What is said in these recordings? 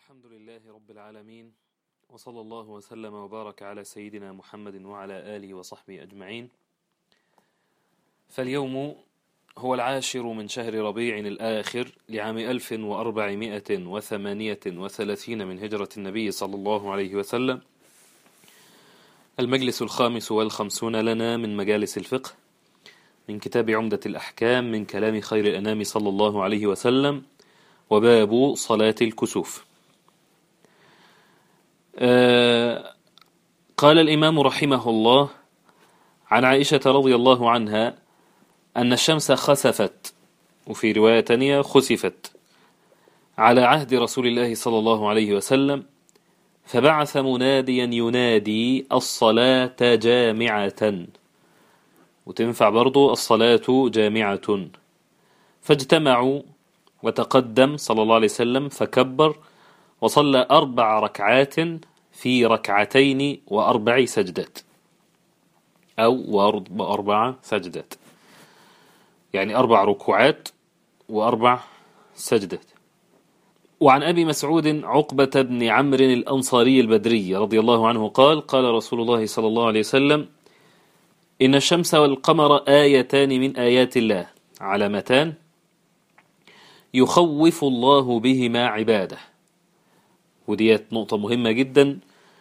الحمد لله رب العالمين وصلى الله وسلم وبارك على سيدنا محمد وعلى آله وصحبه أجمعين فاليوم هو العاشر من شهر ربيع الآخر لعام 1438 من هجرة النبي صلى الله عليه وسلم المجلس الخامس والخمسون لنا من مجالس الفقه من كتاب عمدة الأحكام من كلام خير الأنام صلى الله عليه وسلم وباب صلاة الكسوف آه قال الإمام رحمه الله عن عائشة رضي الله عنها أن الشمس خسفت وفي رواية تانية خسفت على عهد رسول الله صلى الله عليه وسلم فبعث مناديا ينادي الصلاة جامعة وتنفع برضو الصلاة جامعة فاجتمعوا وتقدم صلى الله عليه وسلم فكبر وصلى أربع ركعات في ركعتين وأربع سجدات أو وأربع سجدات يعني أربع ركوعات وأربع سجدات وعن أبي مسعود عقبة بن عمرو الأنصاري البدري رضي الله عنه قال قال رسول الله صلى الله عليه وسلم إن الشمس والقمر آيتان من آيات الله علامتان يخوف الله بهما عباده وديت نقطة مهمة جدا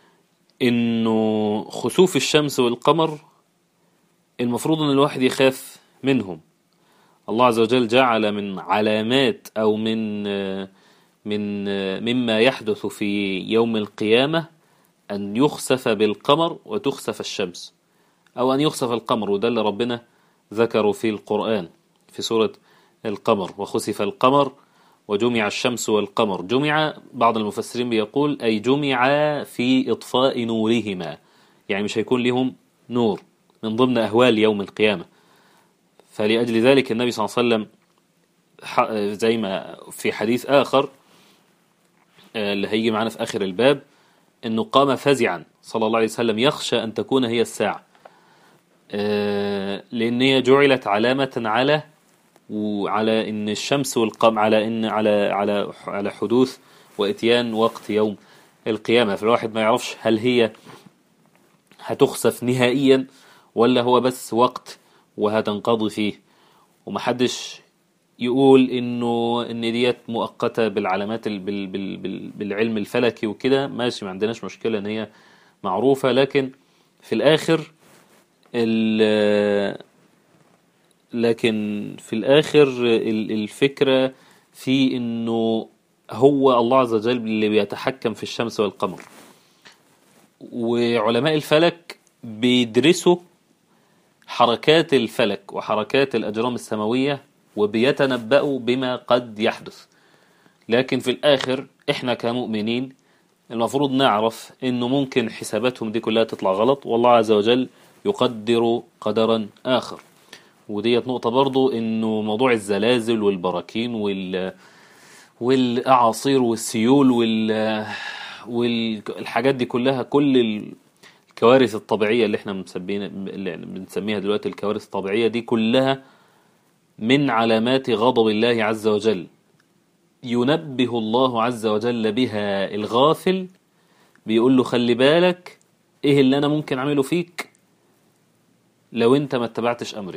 إنه خسوف الشمس والقمر المفروض إن الواحد يخاف منهم الله عز وجل جعل من علامات أو من من مما يحدث في يوم القيامة أن يخسف بالقمر وتخسف الشمس أو أن يخسف القمر وده اللي ربنا ذكره في القرآن في سورة القمر وخسف القمر وجمع الشمس والقمر جمع بعض المفسرين بيقول أي جمع في إطفاء نورهما يعني مش هيكون لهم نور من ضمن أهوال يوم القيامة فلأجل ذلك النبي صلى الله عليه وسلم زي ما في حديث آخر اللي هيجي معنا في آخر الباب أنه قام فزعا صلى الله عليه وسلم يخشى أن تكون هي الساعة لأن هي جعلت علامة على وعلى ان الشمس والقمر على ان على على على حدوث واتيان وقت يوم القيامه فالواحد ما يعرفش هل هي هتخسف نهائيا ولا هو بس وقت وهتنقضي فيه ومحدش يقول انه ان ديت مؤقته بالعلامات بال بال بال بالعلم الفلكي وكده ماشي ما عندناش مشكله ان هي معروفه لكن في الاخر لكن في الآخر الفكرة في أنه هو الله عز وجل اللي بيتحكم في الشمس والقمر وعلماء الفلك بيدرسوا حركات الفلك وحركات الأجرام السماوية وبيتنبأوا بما قد يحدث لكن في الآخر إحنا كمؤمنين المفروض نعرف أنه ممكن حساباتهم دي كلها تطلع غلط والله عز وجل يقدر قدرا آخر وديت نقطة برضو انه موضوع الزلازل والبراكين وال والاعاصير والسيول وال والحاجات دي كلها كل الكوارث الطبيعية اللي احنا مسمينا اللي بنسميها دلوقتي الكوارث الطبيعية دي كلها من علامات غضب الله عز وجل ينبه الله عز وجل بها الغافل بيقول له خلي بالك ايه اللي انا ممكن اعمله فيك لو انت ما اتبعتش امري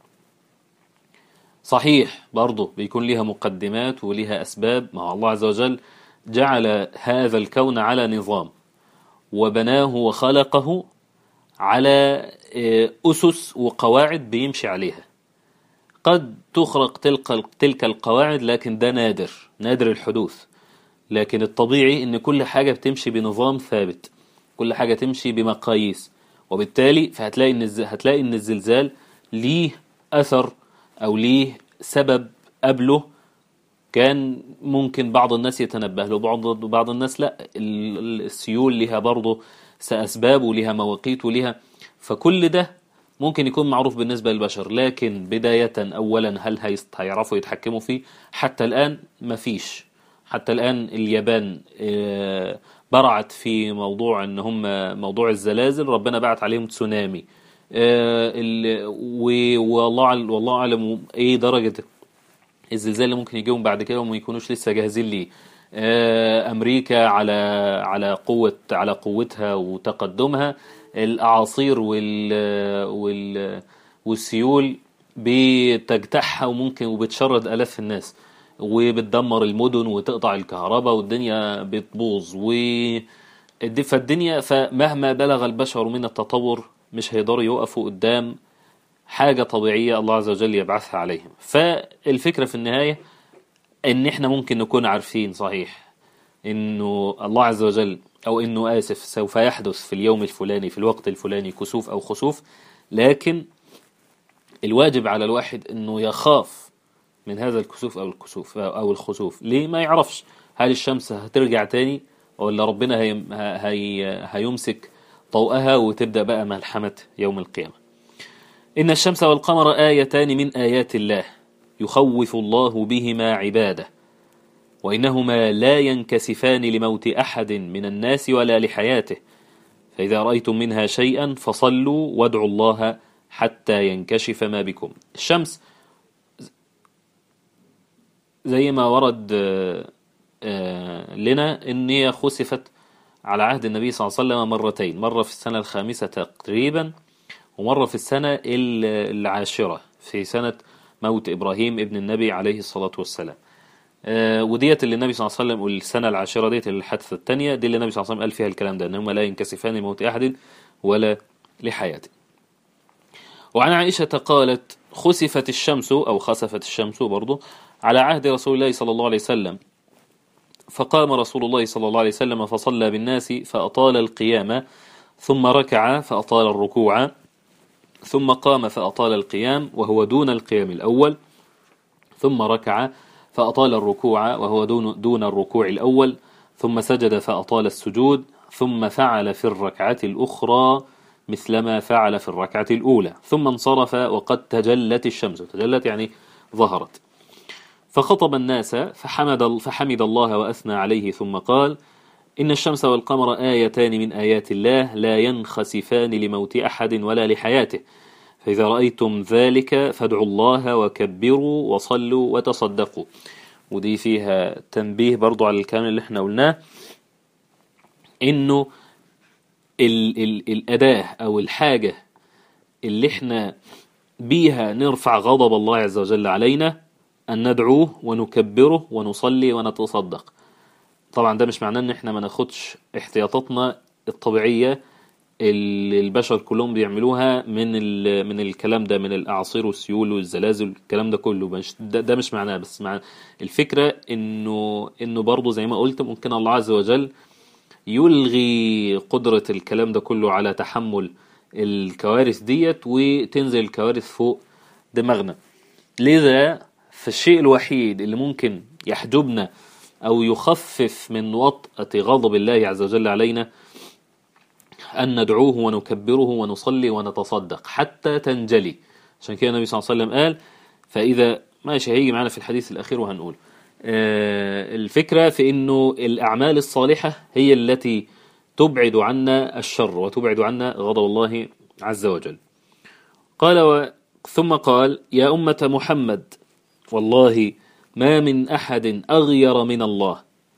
صحيح برضه بيكون لها مقدمات ولها أسباب مع الله عز وجل جعل هذا الكون على نظام وبناه وخلقه على أسس وقواعد بيمشي عليها قد تخرق تلك تلك القواعد لكن ده نادر نادر الحدوث لكن الطبيعي ان كل حاجة بتمشي بنظام ثابت كل حاجة تمشي بمقاييس وبالتالي فهتلاقي ان هتلاقي ان الزلزال ليه اثر او ليه سبب قبله كان ممكن بعض الناس يتنبه له بعض بعض الناس لا السيول لها برضه اسباب ولها مواقيت ولها فكل ده ممكن يكون معروف بالنسبه للبشر لكن بدايه اولا هل هيعرفوا يتحكموا فيه حتى الان مفيش حتى الان اليابان برعت في موضوع ان هم موضوع الزلازل ربنا بعت عليهم تسونامي والله والله اعلم ايه درجه الزلزال اللي ممكن يجيهم بعد كده وما يكونوش لسه جاهزين ليه آه، أمريكا على على قوة على قوتها وتقدمها الأعاصير وال وال والسيول بتجتاحها وممكن وبتشرد آلاف الناس وبتدمر المدن وتقطع الكهرباء والدنيا بتبوظ و فالدنيا فمهما بلغ البشر من التطور مش هيقدروا يقفوا قدام حاجة طبيعية الله عز وجل يبعثها عليهم فالفكرة في النهاية ان احنا ممكن نكون عارفين صحيح انه الله عز وجل او انه اسف سوف يحدث في اليوم الفلاني في الوقت الفلاني كسوف او خسوف لكن الواجب على الواحد انه يخاف من هذا الكسوف او الكسوف او الخسوف ليه ما يعرفش هل الشمس هترجع تاني ولا ربنا هي هي هيمسك ضوءها وتبدأ بقى ملحمة يوم القيامة إن الشمس والقمر آيتان من آيات الله يخوف الله بهما عباده وإنهما لا ينكسفان لموت أحد من الناس ولا لحياته فإذا رأيتم منها شيئا فصلوا وادعوا الله حتى ينكشف ما بكم الشمس زي ما ورد آه، لنا ان هي خسفت على عهد النبي صلى الله عليه وسلم مرتين مرة في السنة الخامسة تقريبا ومرة في السنة العاشرة في سنة موت إبراهيم ابن النبي عليه الصلاة والسلام آه، وديت اللي النبي صلى الله عليه وسلم والسنة العاشرة ديت الحادثة الثانية دي اللي النبي صلى الله عليه وسلم قال فيها الكلام ده أنهما لا ينكسفان لموت أحد ولا لحياته وعن عائشة قالت خسفت الشمس أو خسفت الشمس برضو على عهد رسول الله صلى الله عليه وسلم فقام رسول الله صلى الله عليه وسلم فصلى بالناس فأطال القيام ثم ركع فأطال الركوع ثم قام فأطال القيام وهو دون القيام الأول ثم ركع فأطال الركوع وهو دون, دون الركوع الأول ثم سجد فأطال السجود ثم فعل في الركعة الأخرى مثلما فعل في الركعة الأولى ثم انصرف وقد تجلت الشمس تجلت يعني ظهرت فخطب الناس فحمد, فحمد الله وأثنى عليه ثم قال إن الشمس والقمر آيتان من آيات الله لا ينخسفان لموت أحد ولا لحياته فإذا رأيتم ذلك فادعوا الله وكبروا وصلوا وتصدقوا ودي فيها تنبيه برضو على الكلام اللي احنا قلناه انه ال ال الأداة أو الحاجة اللي احنا بيها نرفع غضب الله عز وجل علينا أن ندعوه ونكبره ونصلي ونتصدق طبعا ده مش معناه ان احنا ما ناخدش احتياطاتنا الطبيعية اللي البشر كلهم بيعملوها من من الكلام ده من الاعاصير والسيول والزلازل الكلام ده كله مش ده, ده مش معناه بس مع الفكره انه انه برضه زي ما قلت ممكن الله عز وجل يلغي قدره الكلام ده كله على تحمل الكوارث ديت وتنزل الكوارث فوق دماغنا لذا فالشيء الوحيد اللي ممكن يحجبنا او يخفف من وطأة غضب الله عز وجل علينا أن ندعوه ونكبره ونصلي ونتصدق حتى تنجلي عشان كده النبي صلى الله عليه وسلم قال فإذا ماشي هيجي معنا في الحديث الأخير وهنقول آه، الفكرة في أنه الأعمال الصالحة هي التي تبعد عنا الشر وتبعد عنا غضب الله عز وجل قال و ثم قال يا أمة محمد والله ما من أحد أغير من الله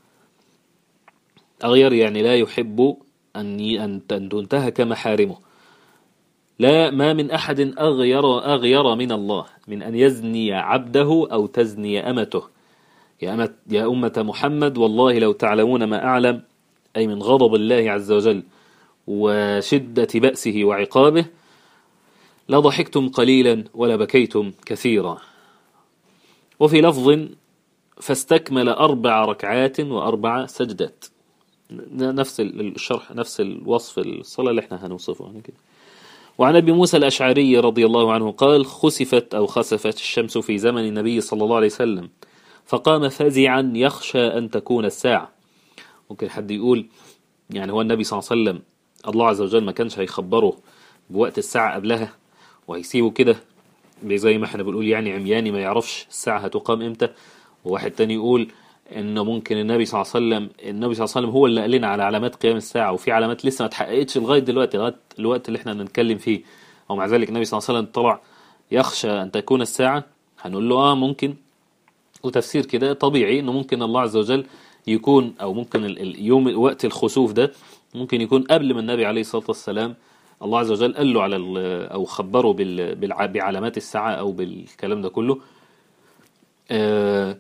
أغير يعني لا يحب أن أن تنتهك محارمه لا ما من أحد أغير أغير من الله من أن يزني عبده أو تزني أمته يا, أمة يا أمة محمد والله لو تعلمون ما أعلم أي من غضب الله عز وجل وشدة بأسه وعقابه لضحكتم قليلا ولا بكيتم كثيرا وفي لفظ فاستكمل أربع ركعات وأربع سجدات نفس الشرح نفس الوصف الصلاة اللي احنا هنوصفه يعني كده وعن أبي موسى الأشعري رضي الله عنه قال خسفت أو خسفت الشمس في زمن النبي صلى الله عليه وسلم فقام فزعا يخشى أن تكون الساعة ممكن حد يقول يعني هو النبي صلى الله عليه وسلم الله عز وجل ما كانش هيخبره بوقت الساعة قبلها وهيسيبه كده زي ما احنا بنقول يعني عمياني ما يعرفش الساعة هتقام امتى وواحد تاني يقول انه ممكن النبي صلى الله عليه وسلم النبي صلى الله عليه وسلم هو اللي قال لنا على علامات قيام الساعه وفي علامات لسه ما اتحققتش لغايه دلوقتي لغايه الوقت اللي احنا بنتكلم فيه ومع ذلك النبي صلى الله عليه وسلم طلع يخشى ان تكون الساعه هنقول له اه ممكن وتفسير كده طبيعي انه ممكن الله عز وجل يكون او ممكن اليوم وقت الخسوف ده ممكن يكون قبل ما النبي عليه الصلاة والسلام الله عز وجل قال له على او خبره بعلامات الساعة او بالكلام ده كله آه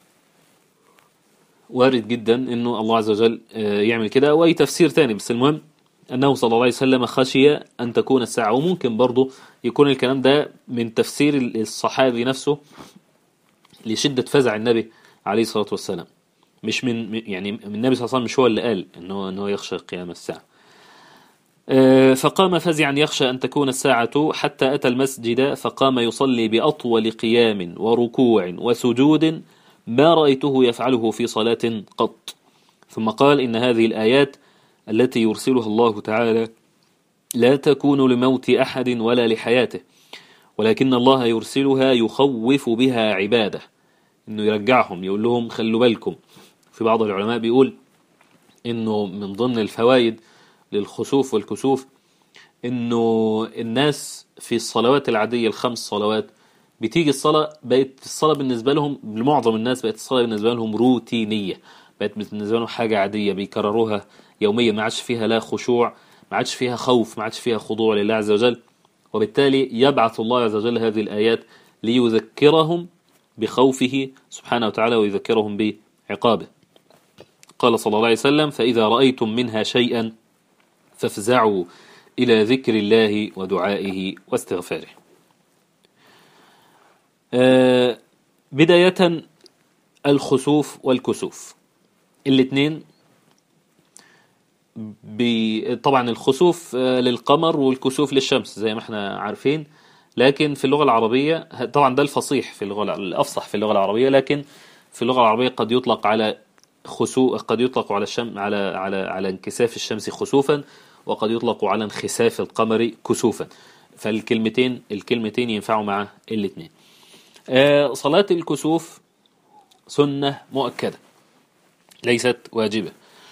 وارد جدا انه الله عز وجل آه يعمل كده واي تفسير تاني بس المهم انه صلى الله عليه وسلم خشي ان تكون الساعة وممكن برضه يكون الكلام ده من تفسير الصحابي نفسه لشدة فزع النبي عليه الصلاة والسلام مش من يعني النبي صلى الله عليه وسلم مش هو اللي قال انه انه يخشى قيام الساعه فقام فزعا يخشى أن تكون الساعة حتى أتى المسجد فقام يصلي بأطول قيام وركوع وسجود ما رأيته يفعله في صلاة قط ثم قال إن هذه الآيات التي يرسلها الله تعالى لا تكون لموت أحد ولا لحياته ولكن الله يرسلها يخوف بها عباده إنه يرجعهم يقول لهم خلوا بالكم في بعض العلماء بيقول إنه من ضمن الفوائد للخسوف والكسوف انه الناس في الصلوات العادية الخمس صلوات بتيجي الصلاة بقت الصلاة بالنسبة لهم لمعظم الناس بقت الصلاة بالنسبة لهم روتينية بقت بالنسبة لهم حاجة عادية بيكرروها يوميا ما عادش فيها لا خشوع ما عادش فيها خوف ما عادش فيها خضوع لله عز وجل وبالتالي يبعث الله عز وجل هذه الآيات ليذكرهم بخوفه سبحانه وتعالى ويذكرهم بعقابه قال صلى الله عليه وسلم فإذا رأيتم منها شيئا فافزعوا إلى ذكر الله ودعائه واستغفاره آه بداية الخسوف والكسوف الاثنين طبعا الخسوف للقمر والكسوف للشمس زي ما احنا عارفين لكن في اللغة العربية طبعا ده الفصيح في اللغة الأفصح في اللغة العربية لكن في اللغة العربية قد يطلق على خسوف قد يطلق على الشم على على على انكساف الشمس خسوفا وقد يطلق على انخساف القمر كسوفا فالكلمتين الكلمتين ينفعوا مع الاثنين آه صلاة الكسوف سنة مؤكدة ليست واجبة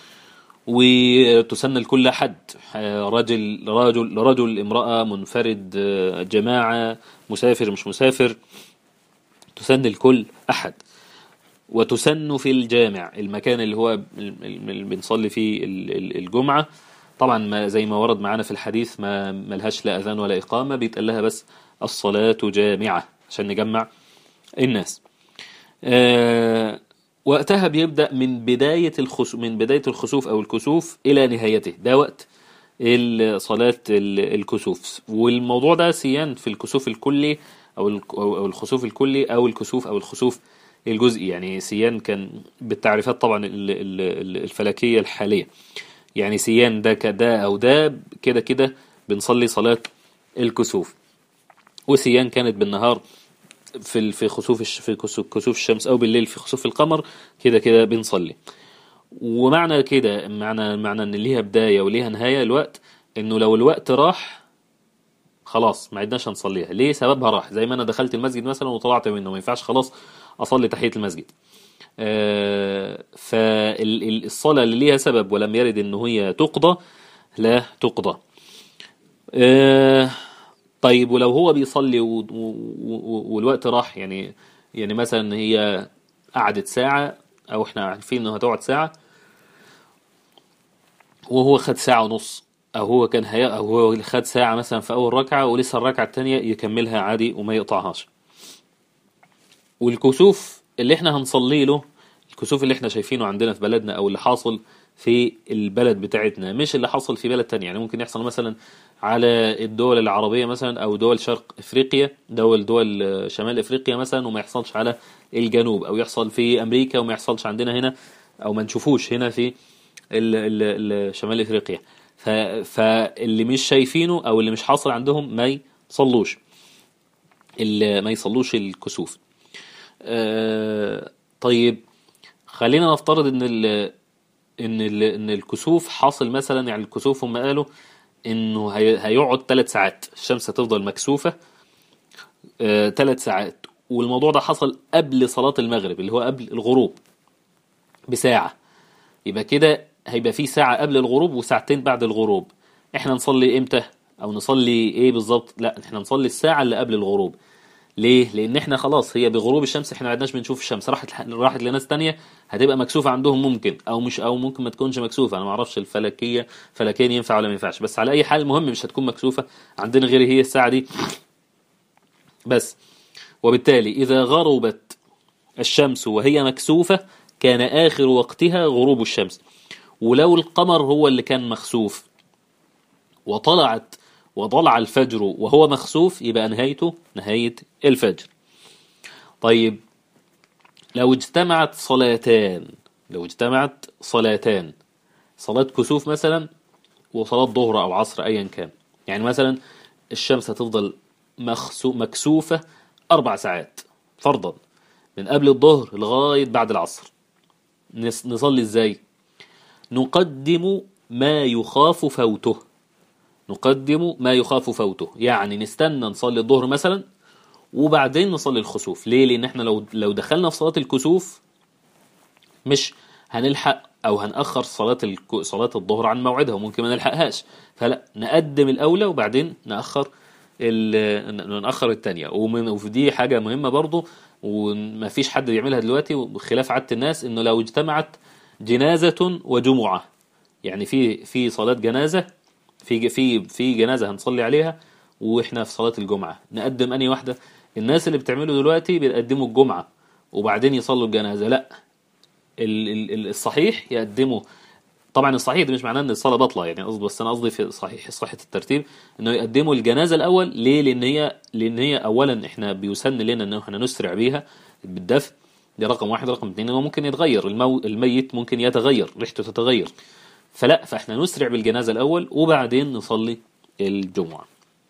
وتسنى لكل حد رجل رجل رجل امرأة منفرد جماعة مسافر مش مسافر تسن لكل أحد وتسن في الجامع المكان اللي هو اللي بنصلي فيه الجمعة طبعا ما زي ما ورد معانا في الحديث ما ملهاش لا أذان ولا إقامة بيتقال لها بس الصلاة جامعة عشان نجمع الناس آه وقتها بيبدأ من بداية الخسوف من بداية الخسوف أو الكسوف إلى نهايته ده وقت صلاة الكسوف والموضوع ده سيان في الكسوف الكلي أو أو الخسوف الكلي أو الكسوف أو الخسوف الجزئي يعني سيان كان بالتعريفات طبعا الفلكية الحالية يعني سيان ده كده أو ده كده كده بنصلي صلاة الكسوف وسيان كانت بالنهار في في خسوف في كسوف الشمس او بالليل في خسوف القمر كده كده بنصلي ومعنى كده معنى معنى ان ليها بدايه وليها نهايه الوقت انه لو الوقت راح خلاص ما عدناش هنصليها ليه سببها راح زي ما انا دخلت المسجد مثلا وطلعت منه ما ينفعش خلاص اصلي تحيه المسجد آه فالصلاه اللي ليها سبب ولم يرد ان هي تقضى لا تقضى آه طيب ولو هو بيصلي و... و... والوقت راح يعني يعني مثلا هي قعدت ساعة او احنا عارفين انها هتقعد ساعة وهو خد ساعة ونص او هو كان هي او هو خد ساعة مثلا في اول ركعة ولسه الركعة التانية يكملها عادي وما يقطعهاش والكسوف اللي احنا هنصلي له الكسوف اللي احنا شايفينه عندنا في بلدنا او اللي حاصل في البلد بتاعتنا مش اللي حصل في بلد تاني يعني ممكن يحصل مثلا على الدول العربية مثلا أو دول شرق إفريقيا دول دول شمال إفريقيا مثلا وما يحصلش على الجنوب أو يحصل في أمريكا وما يحصلش عندنا هنا أو ما نشوفوش هنا في شمال إفريقيا فاللي مش شايفينه أو اللي مش حاصل عندهم ما يصلوش اللي ما يصلوش الكسوف طيب خلينا نفترض ان ال ان ال ان الكسوف حاصل مثلا يعني الكسوف هم قالوا انه هيقعد ثلاث ساعات الشمس هتفضل مكسوفة ثلاث آه ساعات والموضوع ده حصل قبل صلاة المغرب اللي هو قبل الغروب بساعة يبقى كده هيبقى في ساعة قبل الغروب وساعتين بعد الغروب احنا نصلي امتى او نصلي ايه بالظبط لا احنا نصلي الساعة اللي قبل الغروب ليه لان احنا خلاص هي بغروب الشمس احنا ما عدناش بنشوف الشمس راحت راحت لناس تانية هتبقى مكسوفه عندهم ممكن او مش او ممكن ما تكونش مكسوفه انا ما اعرفش الفلكيه فلكيا ينفع ولا ما ينفعش بس على اي حال المهم مش هتكون مكسوفه عندنا غير هي الساعه دي بس وبالتالي اذا غربت الشمس وهي مكسوفه كان اخر وقتها غروب الشمس ولو القمر هو اللي كان مخسوف وطلعت وطلع الفجر وهو مخسوف يبقى نهايته نهاية الفجر طيب لو اجتمعت صلاتان لو اجتمعت صلاتان صلاة كسوف مثلا وصلاة ظهر أو عصر أيا كان يعني مثلا الشمس هتفضل مخسو مكسوفة أربع ساعات فرضا من قبل الظهر لغاية بعد العصر نص- نصلي ازاي نقدم ما يخاف فوته نقدم ما يخاف فوته يعني نستنى نصلي الظهر مثلا وبعدين نصلي الخسوف ليه لان احنا لو لو دخلنا في صلاة الكسوف مش هنلحق او هنأخر صلاة الك... صلاة الظهر عن موعدها وممكن ما نلحقهاش فلا نقدم الاولى وبعدين نأخر ال... نأخر التانية ومن وفي دي حاجة مهمة برضو وما فيش حد بيعملها دلوقتي وخلاف عادة الناس انه لو اجتمعت جنازة وجمعة يعني في في صلاة جنازة في في في جنازة هنصلي عليها واحنا في صلاة الجمعة نقدم انهي واحدة الناس اللي بتعمله دلوقتي بيقدموا الجمعة وبعدين يصلوا الجنازة لا ال- ال- ال- الصحيح يقدموا طبعا الصحيح ده مش معناه ان الصلاه باطله يعني قصدي بس انا قصدي في صحيح صحه الترتيب انه يقدموا الجنازه الاول ليه لان هي لان هي اولا احنا بيسن لنا ان احنا نسرع بيها بالدفن ده رقم واحد رقم اثنين هو ممكن يتغير المو... الميت ممكن يتغير ريحته تتغير فلا فاحنا نسرع بالجنازه الاول وبعدين نصلي الجمعه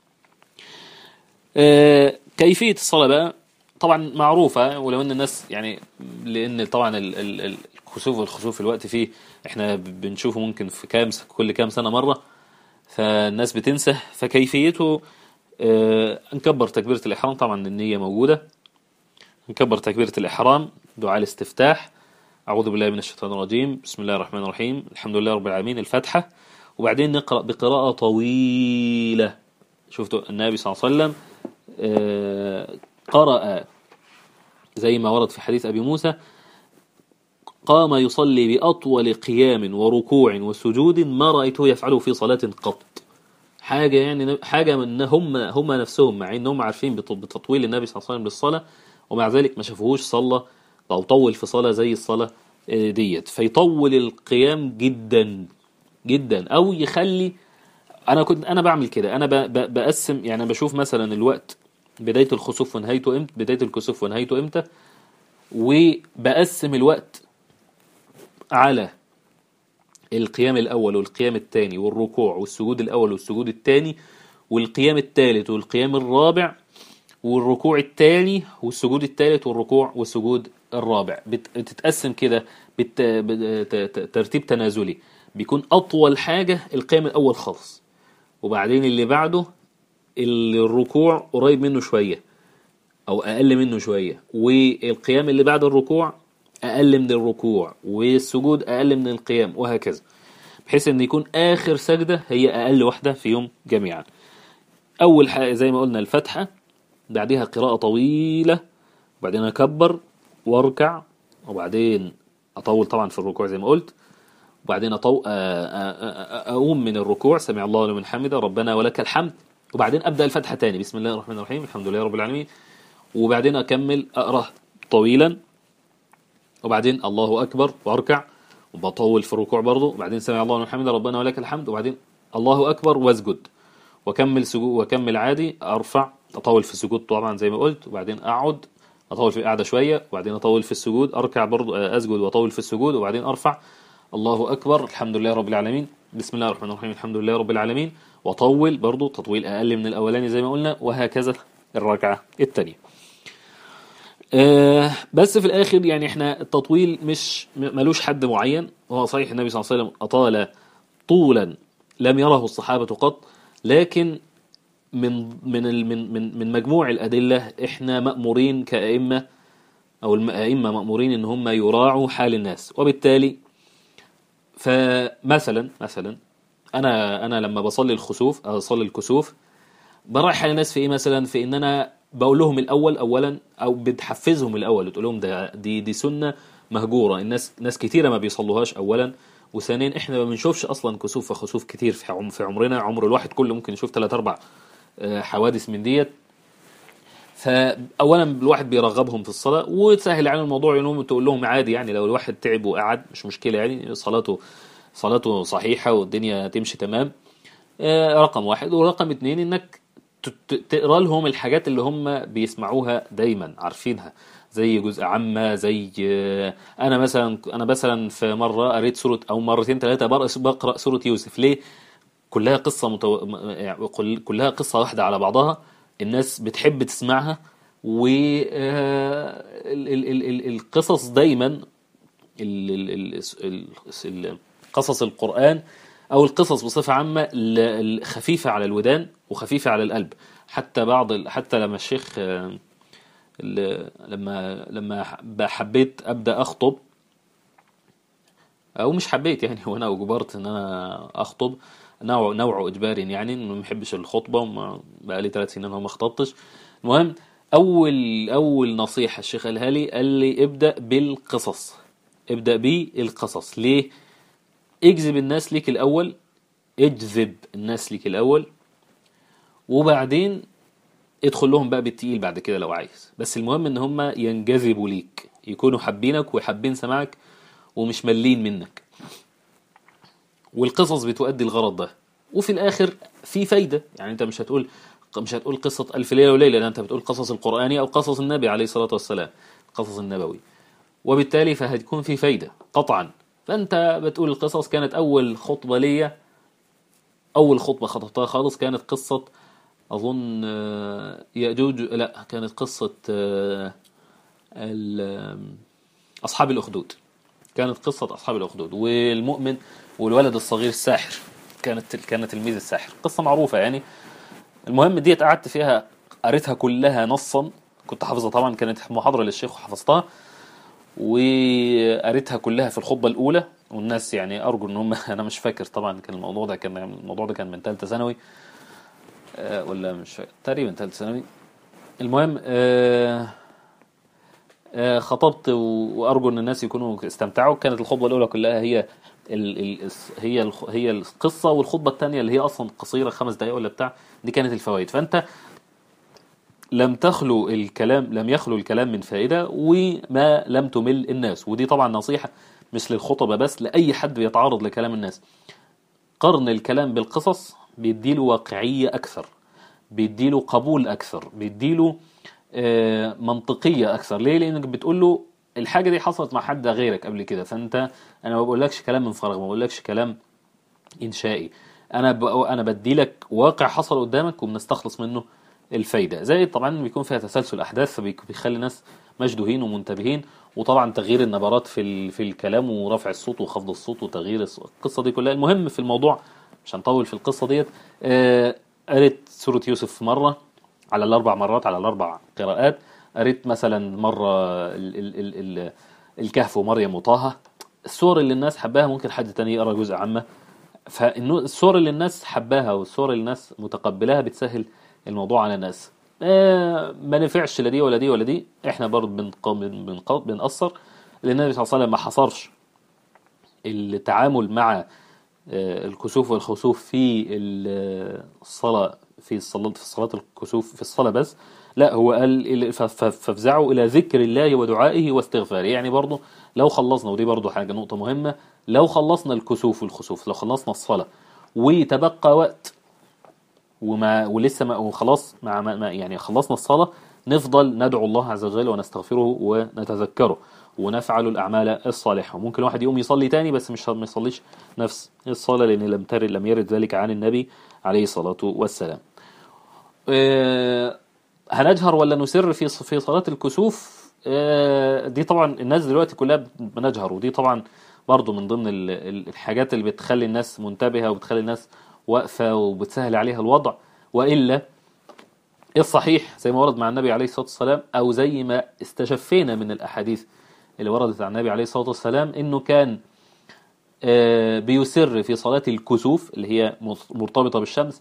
آه، كيفيه الصلاه بقى طبعا معروفه ولو ان الناس يعني لان طبعا ال- ال- ال- الكسوف والخسوف الوقت فيه احنا بنشوفه ممكن في كام س- كل كام سنه مره فالناس بتنسى فكيفيته آه، نكبر تكبيره الاحرام طبعا النيه موجوده نكبر تكبيره الاحرام دعاء الاستفتاح اعوذ بالله من الشيطان الرجيم بسم الله الرحمن الرحيم الحمد لله رب العالمين الفاتحه وبعدين نقرا بقراءه طويله شفتوا النبي صلى الله عليه وسلم آه، قرأ زي ما ورد في حديث أبي موسى قام يصلي بأطول قيام وركوع وسجود ما رأيته يفعله في صلاة قط حاجة يعني حاجة من هم هم نفسهم مع انهم عارفين بت- بتطويل النبي صلى الله عليه وسلم للصلاة ومع ذلك ما شافوهوش صلى او طول في صلاة زي الصلاة آه، ديت فيطول القيام جدا جدا او يخلي انا كنت انا بعمل كده انا ب- ب- بقسم يعني بشوف مثلا الوقت بداية الخسوف ونهايته امتى بداية الكسوف ونهايته امتى وبقسم الوقت على القيام الأول والقيام الثاني والركوع والسجود الأول والسجود الثاني والقيام الثالث والقيام الرابع والركوع الثاني والسجود الثالث والركوع والسجود الرابع بت- بتتقسم كده بت- بت- ت- ترتيب تنازلي بيكون أطول حاجة القيام الأول خالص وبعدين اللي بعده الركوع قريب منه شوية أو أقل منه شوية والقيام اللي بعد الركوع أقل من الركوع والسجود أقل من القيام وهكذا بحيث أن يكون آخر سجدة هي أقل واحدة في يوم جميعا أول حاجة زي ما قلنا الفتحة بعدها قراءة طويلة وبعدين أكبر وأركع وبعدين أطول طبعا في الركوع زي ما قلت وبعدين أطو... أ- أ- أ- أقوم من الركوع سمع الله لمن حمده ربنا ولك الحمد وبعدين أبدأ الفتحة تاني بسم الله الرحمن الرحيم الحمد لله رب العالمين وبعدين أكمل أقرأ طويلا وبعدين الله أكبر وأركع وبطول في الركوع برضه وبعدين سمع الله لمن حمده ربنا ولك الحمد وبعدين الله أكبر واسجد وكمل سجود وكمل عادي أرفع أطول في السجود طبعا زي ما قلت وبعدين أقعد أطول في القعدة شوية وبعدين أطول في السجود أركع برضه أسجد وأطول في السجود وبعدين أرفع الله أكبر الحمد لله رب العالمين بسم الله الرحمن الرحيم الحمد لله رب العالمين وطول برضه تطويل أقل من الأولاني زي ما قلنا وهكذا الركعة الثانية آه، بس في الاخر يعني احنا التطويل مش م- ملوش حد معين وهو صحيح النبي صلى الله عليه وسلم اطال طولا لم يره الصحابه قط لكن من من ال- من من من مجموع الادله احنا مامورين كائمه او الائمه مامورين ان هم يراعوا حال الناس وبالتالي فمثلا مثلا انا انا لما بصلي الخسوف او اصلي الكسوف براعي حال الناس في ايه مثلا في ان انا بقول لهم الاول اولا او بتحفزهم الاول وتقول لهم ده دي دي سنه مهجوره الناس ناس كتيره ما بيصلوهاش اولا وثانيا احنا ما بنشوفش اصلا كسوف وخسوف كتير في عم في عمرنا عمر الواحد كله ممكن يشوف ثلاث اربع آه، حوادث من ديت فاولا الواحد بيرغبهم في الصلاه وتسهل على الموضوع انهم تقول لهم عادي يعني لو الواحد تعب وقعد مش مشكله يعني صلاته صلاته صحيحه والدنيا تمشي تمام آه، رقم واحد ورقم اتنين انك ت- ت- تقرا لهم الحاجات اللي هم بيسمعوها دايما عارفينها زي جزء عامة زي آه، انا مثلا انا مثلا في مره قريت سوره او مرتين ثلاثه بقرا سوره يوسف ليه كلها قصة متو... م- يعني كل- كلها قصة واحدة على بعضها الناس بتحب تسمعها والقصص دايما ال- ال- ال- ال- ال- قصص القرآن أو القصص بصفة عامة ل- ال- خفيفة على الودان وخفيفة على القلب حتى بعض ال- حتى لما الشيخ آه، ال- لما لما حبيت أبدأ أخطب او مش حبيت يعني وانا اجبرت ان انا اخطب نوع نوع اجبار يعني انه ما بحبش الخطبه وما بقالي ثلاث سنين أهو ما خطبتش المهم اول اول نصيحه الشيخ قالها لي قال لي ابدا بالقصص ابدا بالقصص ليه اجذب الناس ليك الاول اجذب الناس ليك الاول وبعدين ادخل لهم بقى بالتقيل بعد كده لو عايز بس المهم ان هم ينجذبوا ليك يكونوا حابينك وحابين سماعك ومش ملين منك والقصص بتؤدي الغرض ده وفي الاخر في فايده يعني انت مش هتقول مش هتقول قصه الف ليله وليله ده انت بتقول قصص القراني او قصص النبي عليه الصلاه والسلام القصص النبوي وبالتالي فهتكون في فايده قطعا فانت بتقول القصص كانت اول خطبه ليا اول خطبه خطبتها خالص كانت قصه اظن آه، ياجوج لا كانت قصه آه، ال- اصحاب الاخدود كانت قصة أصحاب الأخدود والمؤمن والولد الصغير الساحر كانت كانت تلميذ الساحر قصة معروفة يعني المهم ديت قعدت فيها قريتها كلها نصا كنت حافظها طبعا كانت محاضرة للشيخ وحفظتها وقريتها كلها في الخطبة الأولى والناس يعني أرجو إن هم أنا مش فاكر طبعا كان الموضوع ده كان الموضوع ده كان من ثالثة ثانوي آه، ولا مش فاكر تقريبا ثالثة ثانوي المهم آه آه، خطبت و- وارجو ان الناس يكونوا استمتعوا كانت الخطبه الاولى كلها هي ال ال هي ال هي القصه والخطبه الثانيه اللي هي اصلا قصيره خمس دقائق ولا بتاع دي كانت الفوائد فانت لم تخلو الكلام لم يخلو الكلام من فائده وما لم تمل الناس ودي طبعا نصيحه مش للخطبه بس لاي حد بيتعرض لكلام الناس قرن الكلام بالقصص بيديله واقعيه اكثر بيديله قبول اكثر بيديله آه، منطقيه اكثر ليه لانك بتقول له الحاجه دي حصلت مع حد غيرك قبل كده فانت انا ما بقولكش كلام من فراغ ما بقولكش كلام انشائي انا ب... انا بدي لك واقع حصل قدامك وبنستخلص منه الفايده زي طبعا بيكون فيها تسلسل احداث فبيخلي الناس مشدوهين ومنتبهين وطبعا تغيير النبرات في ال... في الكلام ورفع الصوت وخفض الصوت وتغيير الص- القصه دي كلها المهم في الموضوع مش هنطول في القصه ديت آه، قريت سوره يوسف مره على الاربع مرات على الاربع قراءات قريت مثلا مره ال... ال... ال... ال... الكهف ومريم وطه السور اللي الناس حباها ممكن حد تاني يقرا جزء عامه فالصور اللي الناس حباها والصور اللي الناس متقبلاها بتسهل الموضوع على الناس آه ما نفعش لا دي ولا دي ولا دي احنا برضه بنق- بن- بنق- بنقصر لان النبي صلى الله عليه وسلم ما حصرش التعامل مع آه، الكسوف والخسوف في ال- الصلاة في الصلاة في صلاة الكسوف في الصلاة بس لا هو قال ال- ف- ف- فافزعوا إلى ذكر الله ودعائه واستغفاره يعني برضه لو خلصنا ودي برضه حاجة نقطة مهمة لو خلصنا الكسوف والخسوف لو خلصنا الصلاة وتبقى وقت وما ولسه ما وخلاص مع ما ما- يعني خلصنا الصلاة نفضل ندعو الله عز وجل ونستغفره ونتذكره ونفعل الأعمال الصالحة وممكن واحد يقوم يصلي تاني بس مش ما يصليش نفس الصلاة لأن لم ترد لم يرد ذلك عن النبي عليه الصلاة والسلام آه، هنجهر ولا نسر في في صلاة الكسوف آه، دي طبعا الناس دلوقتي كلها بنجهر ودي طبعا برضو من ضمن ال- ال- الحاجات اللي بتخلي الناس منتبهة وبتخلي الناس واقفة وبتسهل عليها الوضع وإلا الصحيح زي ما ورد مع النبي عليه الصلاة والسلام أو زي ما استشفينا من الأحاديث اللي وردت عن النبي عليه الصلاة والسلام إنه كان آه، بيسر في صلاة الكسوف اللي هي مرتبطة بالشمس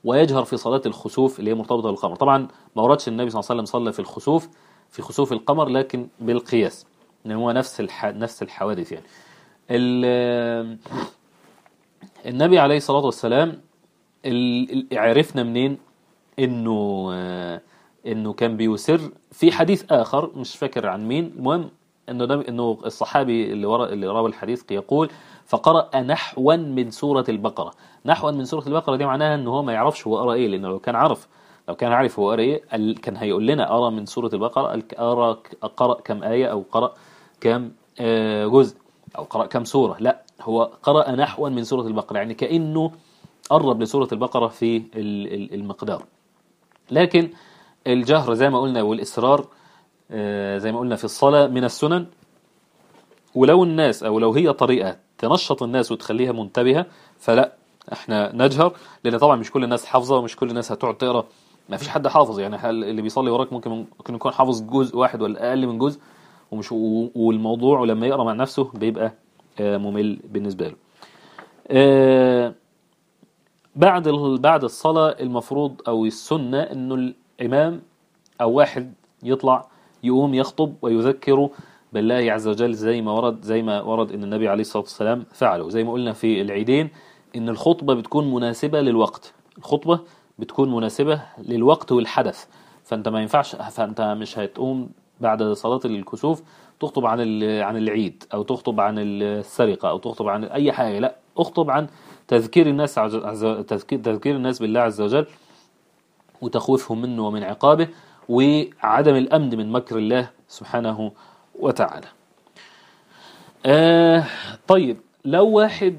ويجهر في صلاة الخسوف اللي هي مرتبطة بالقمر طبعا ما وردش النبي صلى الله عليه وسلم صلى في الخسوف في خسوف القمر لكن بالقياس ان هو نفس الح... نفس الحوادث يعني ال... النبي عليه الصلاة والسلام ال... ال- عرفنا منين انه آه، انه كان بيسر في حديث اخر مش فاكر عن مين المهم انه نبي- انه الصحابي اللي ورا اللي روى الحديث يقول فقرأ نحوا من سورة البقرة نحوا من سورة البقرة دي معناها انه هو ما يعرفش هو قرأ ايه لانه لو كان عرف لو كان عارف هو قرأ ايه ال- كان هيقول لنا قرأ من سورة البقرة ال- قرأ قرأ كم آية او قرأ كم آه، جزء او قرأ كم سورة لا هو قرأ نحوا من سورة البقرة يعني كأنه قرب لسورة البقرة في ال- ال- المقدار لكن الجهر زي ما قلنا والإصرار آه، زي ما قلنا في الصلاة من السنن ولو الناس أو لو هي طريقة تنشط الناس وتخليها منتبهة فلا احنا نجهر لأن طبعا مش كل الناس حافظة ومش كل الناس هتقعد تقرا ما فيش حد حافظ يعني حل- اللي بيصلي وراك ممكن ممكن يكون حافظ جزء واحد ولا أقل من جزء ومش و- والموضوع ولما يقرا مع نفسه بيبقى آه، ممل بالنسبة له آه، بعد ال- بعد الصلاة المفروض أو السنة إنه الإمام أو واحد يطلع يقوم يخطب ويذكر بالله عز وجل زي ما ورد زي ما ورد إن النبي عليه الصلاة والسلام فعله زي ما قلنا في العيدين إن الخطبة بتكون مناسبة للوقت الخطبة بتكون مناسبة للوقت والحدث فأنت ما ينفعش فأنت مش هتقوم بعد صلاة الكسوف تخطب عن ال- عن العيد أو تخطب عن السرقة أو تخطب عن أي حاجة لا اخطب عن تذكير الناس عز عز- تذكير, تذكير الناس بالله عز وجل وتخويفهم منه ومن عقابه وعدم الأمن من مكر الله سبحانه وتعالى آه طيب لو واحد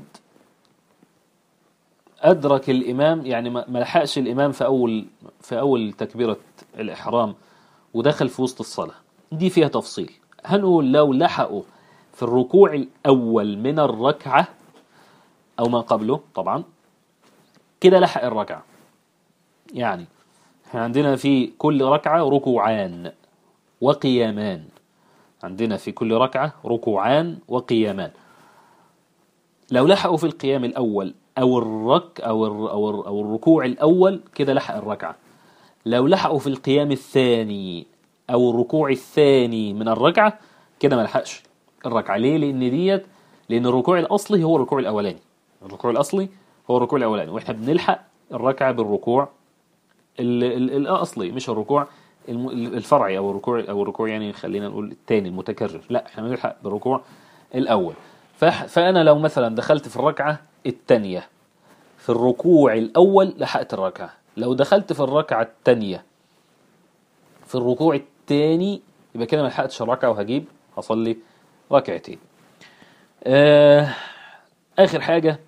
أدرك الإمام يعني ما ما لحقش الإمام في أول في أول تكبيرة الإحرام ودخل في وسط الصلاة دي فيها تفصيل هنقول لو لحقوا في الركوع الأول من الركعة أو ما قبله طبعا كده لحق الركعة يعني احنا عندنا في كل ركعة ركوعان وقيامان عندنا في كل ركعة ركوعان وقيامان لو لحقوا في القيام الأول أو الرك أو الر أو, الر أو الركوع الأول كده لحق الركعة لو لحقوا في القيام الثاني أو الركوع الثاني من الركعة كده ما لحقش الركعة ليه؟ لأن ديت لأن الركوع الأصلي هو الركوع الأولاني الركوع الأصلي هو الركوع الأولاني وإحنا بنلحق الركعة بالركوع ال- ال- الأصلي مش الركوع الم- الفرعي أو الركوع أو الركوع يعني خلينا نقول الثاني المتكرر لا إحنا بنلحق بالركوع الأول فح- فأنا لو مثلا دخلت في الركعة الثانية في الركوع الأول لحقت الركعة لو دخلت في الركعة الثانية في الركوع الثاني يبقى كده ما لحقتش الركعة وهجيب هصلي ركعتين آه آخر حاجة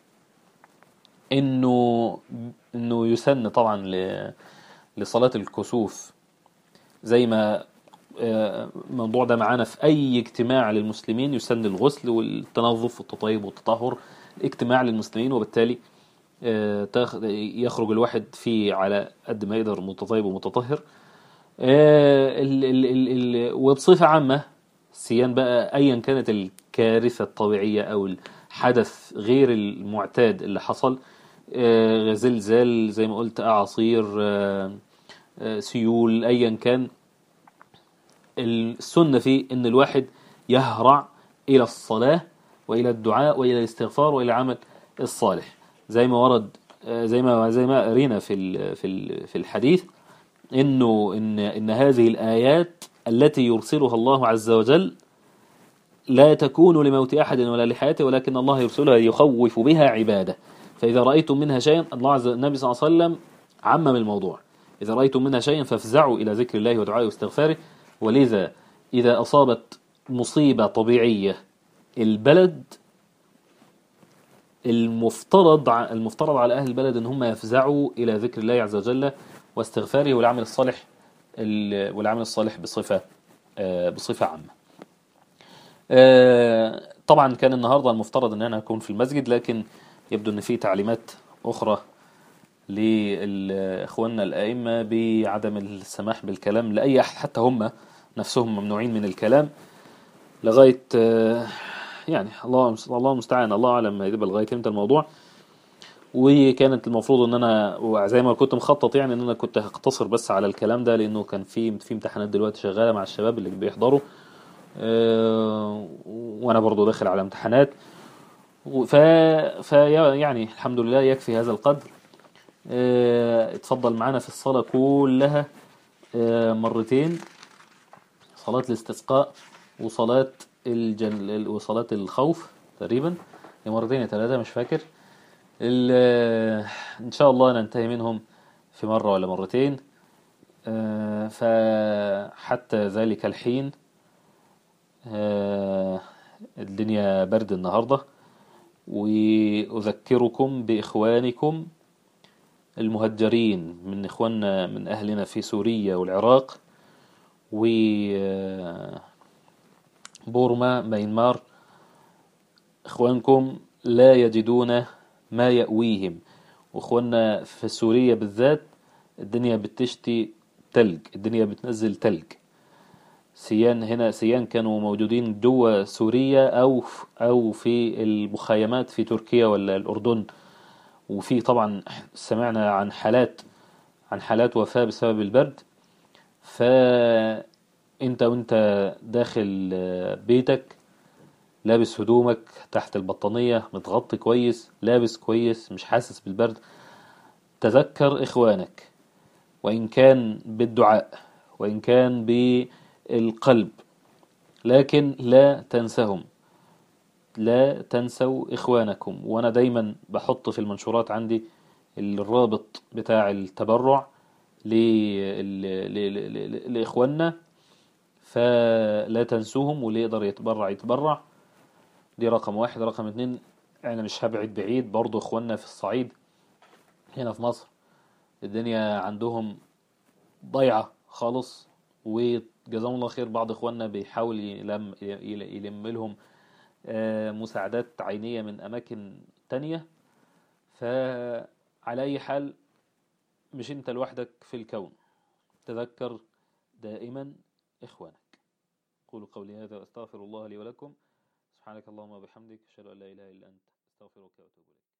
إنه إنه يسن طبعا ل- لصلاة الكسوف زي ما آه، الموضوع ده معانا في أي اجتماع للمسلمين يسن الغسل والتنظف والتطيب والتطهر اجتماع للمسلمين وبالتالي آه، تاخ- يخرج الواحد فيه على قد ما يقدر متطيب ومتطهر آه، ال ال ال ال وبصفة عامة سيان بقى أيا كانت الكارثة الطبيعية أو الحدث غير المعتاد اللي حصل آه، زلزال زي ما قلت أعاصير آه، آه، سيول أيا كان السنة فيه إن الواحد يهرع إلى الصلاة وإلى الدعاء وإلى الاستغفار وإلى العمل الصالح زي ما ورد آه، زي ما زي ما قرينا في ال- في ال- في الحديث إنه إن إن هذه الآيات التي يرسلها الله عز وجل لا تكون لموت أحد ولا لحياته ولكن الله يرسلها يخوف بها عباده فإذا رأيتم منها شيئا الله عز النبي صلى الله عليه وسلم عمم الموضوع إذا رأيتم منها شيئا فافزعوا إلى ذكر الله ودعائه واستغفاره ولذا إذا أصابت مصيبة طبيعية البلد المفترض ع- المفترض على أهل البلد أن هم يفزعوا إلى ذكر الله عز وجل واستغفاره والعمل الصالح ال- والعمل الصالح بصفة آه، بصفة عامة آه، طبعا كان النهاردة المفترض أن أنا أكون في المسجد لكن يبدو أن في تعليمات أخرى لإخواننا الأئمة بعدم السماح بالكلام لأي أحد حتى هم نفسهم ممنوعين من الكلام لغاية آه، يعني الله الله المستعان الله أعلم هيبقى لغاية إمتى الموضوع وكانت المفروض ان انا وزي ما كنت مخطط يعني ان انا كنت هقتصر بس على الكلام ده لانه كان في في امتحانات دلوقتي شغاله مع الشباب اللي بيحضروا آه، وانا برضو داخل على امتحانات ف ف يعني الحمد لله يكفي هذا القدر آه، اتفضل معانا في الصلاة كلها آه، مرتين صلاة الاستسقاء وصلاة الجن... وصلاة الخوف تقريبا هي مرتين يا ثلاثة مش فاكر ال... إن شاء الله ننتهي منهم في مرة ولا مرتين آه، فحتى ذلك الحين آه، الدنيا برد النهاردة وأذكركم بإخوانكم المهجرين من إخواننا من أهلنا في سوريا والعراق وبورما مينمار إخوانكم لا يجدون ما يأويهم وإخواننا في سوريا بالذات الدنيا بتشتي تلج الدنيا بتنزل تلج سيان هنا سيان كانوا موجودين جوا سوريا أو أو في المخيمات في تركيا ولا الأردن وفي طبعا سمعنا عن حالات عن حالات وفاة بسبب البرد فأنت وأنت داخل بيتك لابس هدومك تحت البطانية متغطي كويس لابس كويس مش حاسس بالبرد تذكر إخوانك وإن كان بالدعاء وإن كان بالقلب لكن لا تنسهم لا تنسوا إخوانكم وأنا دايما بحط في المنشورات عندي الرابط بتاع التبرع لإخواننا فلا تنسوهم واللي يقدر يتبرع يتبرع دي رقم واحد رقم اتنين انا مش هبعد بعيد برضو اخواننا في الصعيد هنا في مصر الدنيا عندهم ضيعة خالص وجزاهم الله خير بعض اخواننا بيحاول يلم, يلم لهم مساعدات عينية من أماكن تانية فعلى أي حال مش أنت لوحدك في الكون تذكر دائما إخوانك قولوا قولي هذا وأستغفر الله لي ولكم سبحانك اللهم وبحمدك أشهد أن لا إله إلا أنت أستغفرك وأتوب إليك